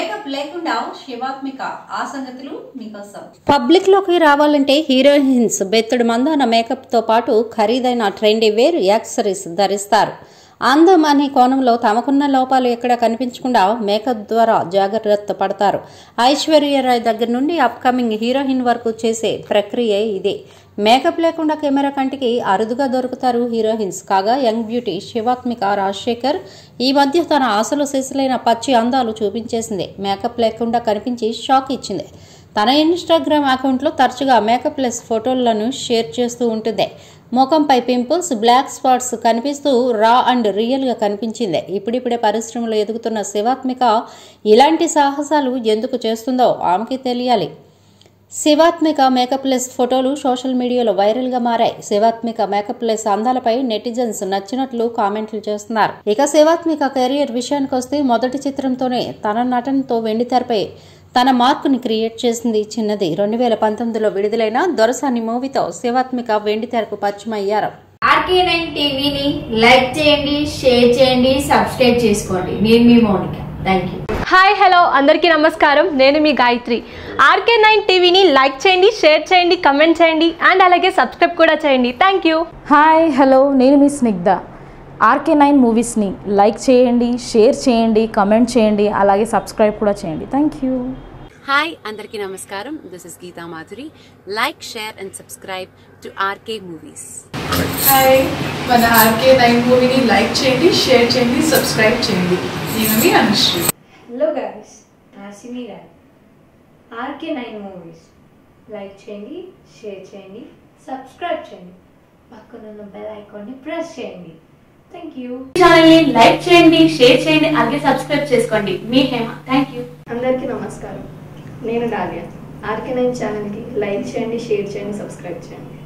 makeup లేకుండా శివాత్మిక ఆ సంగతులు మీకోసం పబ్లిక్ లోకి రావాలంటే హీరోయిన్స్ బెత్తడు మందాన మేకప్ తో పాటు ఖరీదైన ట్రెండీ వేర్ యాక్సరీస్ ధరిస్తారు అందం అనే కోణంలో తమకున్న లోపాలు ఎక్కడ కనిపించకుండా మేకప్ ద్వారా జాగ్రత్త పడతారు ఐశ్వర్య రాయ్ దగ్గర నుండి అప్కమింగ్ హీరోయిన్ వరకు చేసే ప్రక్రియ ఇదే మేకప్ లేకుండా కెమెరా కంటికి అరుదుగా దొరుకుతారు హీరోయిన్స్ కాగా యంగ్ బ్యూటీ శివాత్మిక రాజశేఖర్ ఈ మధ్య తన ఆశలు శిశులైన పచ్చి అందాలు చూపించేసింది మేకప్ లేకుండా కనిపించి షాక్ ఇచ్చింది తన ఇన్స్టాగ్రామ్ అకౌంట్లో తరచుగా మేకప్ లెస్ ఫోటోలను షేర్ చేస్తూ ఉంటుంది ముఖంపై పింపుల్స్ బ్లాక్ స్పాట్స్ కనిపిస్తూ రా అండ్ రియల్గా కనిపించింది ఇప్పుడిప్పుడే పరిశ్రమలో ఎదుగుతున్న శివాత్మిక ఇలాంటి సాహసాలు ఎందుకు చేస్తుందో ఆమెకి తెలియాలి శివాత్మిక మేకప్ లెస్ ఫోటోలు సోషల్ మీడియాలో వైరల్గా మారాయి శివాత్మిక మేకప్ లెస్ అందాలపై నెటిజన్స్ నచ్చినట్లు కామెంట్లు చేస్తున్నారు ఇక శివాత్మిక కెరియర్ విషయానికి వస్తే మొదటి చిత్రంతోనే తన నటనతో వెండితెరపై తన మార్కుని క్రియేట్ చేసింది చిన్నది రెండు వేల పంతొమ్మిదిలో విడుదలైన దొరసాని మూవీతో శివాత్మిక వెండితెరకు పరిచయమయ్యారు ఆర్కే నైన్ టీవీని లైక్ చేయండి షేర్ చేయండి సబ్స్క్రైబ్ చేసుకోండి నేను మీ Mounika thank you hi hello అందరికీ నమస్కారం నేను మీ గాయత్రి ఆర్కే నైన్ టీవీని లైక్ చేయండి షేర్ చేయండి కమెంట్ చేయండి అండ్ అలాగే సబ్స్క్రైబ్ కూడా చేయండి థ్యాంక్ యూ హాయ్ హలో నేను మీ స్నిగ్ధ ఆర్కే నైన్ మూవీస్ని లైక్ చేయండి షేర్ చేయండి కమెంట్ చేయండి అలాగే సబ్స్క్రైబ్ కూడా చేయండి థ్యాంక్ యూ హాయ్ అందరికీ నమస్కారం this is Geetha Madhuri like share and subscribe to RK movies hi మన ఆర్కే నైన్ మూవీని లైక్ చేయండి షేర్ చేయండి సబ్స్క్రైబ్ చేయండి నేను మీ అనుశ్రీ హలో గాయస్ నా Simi garu RK nine movies like చేయండి షేర్ చేయండి సబ్స్క్రైబ్ చేయండి పక్కనున్న బెల్ ఐకాన్ని ప్రెస్ చేయండి థ్యాంక్ యూ ఛానల్ని లైక్ చేయండి షేర్ చేయండి అలాగే సబ్స్క్రైబ్ చేసుకోండి మీ హేమ థ్యాంక్ యూ అందరికీ నమస్కారం నేను డాలియా ఆర్కే నైన్ ఛానల్కి లైక్ చేయండి షేర్ చేయండి సబ్స్క్రైబ్ చేయండి